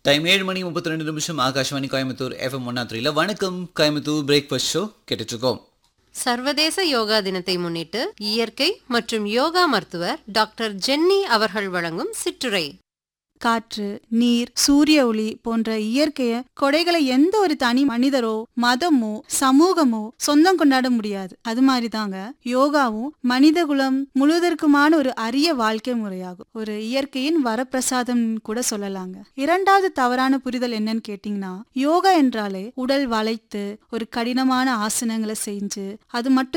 time ஏழு மணி முப்பத்தி ரெண்டு நிமிஷம் ஆகாஷ்வாணி கோயம்புத்தூர் எஃப்எம் ஒன்னா த்ரீல வணக்கம் கோயம்புத்தூர் பிரேக்ஃபாஸ்ட் ஷோ கேட்டுட்டு இருக்கோம் சர்வதேச யோகா தினத்தை முன்னிட்டு இயற்கை மற்றும் யோகா மருத்துவர் டாக்டர் ஜென்னி அவர்கள் வழங்கும் சிற்றுரை காற்று நீர் சூரிய ஒளி போன்ற இயற்கைய கொடைகளை எந்த ஒரு தனி மனிதரோ மதமோ சமூகமோ சொந்தம் கொண்டாட முடியாது அது மாதிரி தாங்க யோகாவும் மனித குலம் முழுவதற்குமான ஒரு அரிய வாழ்க்கை முறையாகும் ஒரு இயற்கையின் வரப்பிரசாதம் கூட சொல்லலாங்க இரண்டாவது தவறான புரிதல் என்னன்னு கேட்டீங்கன்னா யோகா என்றாலே உடல் வளைத்து ஒரு கடினமான ஆசனங்களை செஞ்சு அது மட்டும்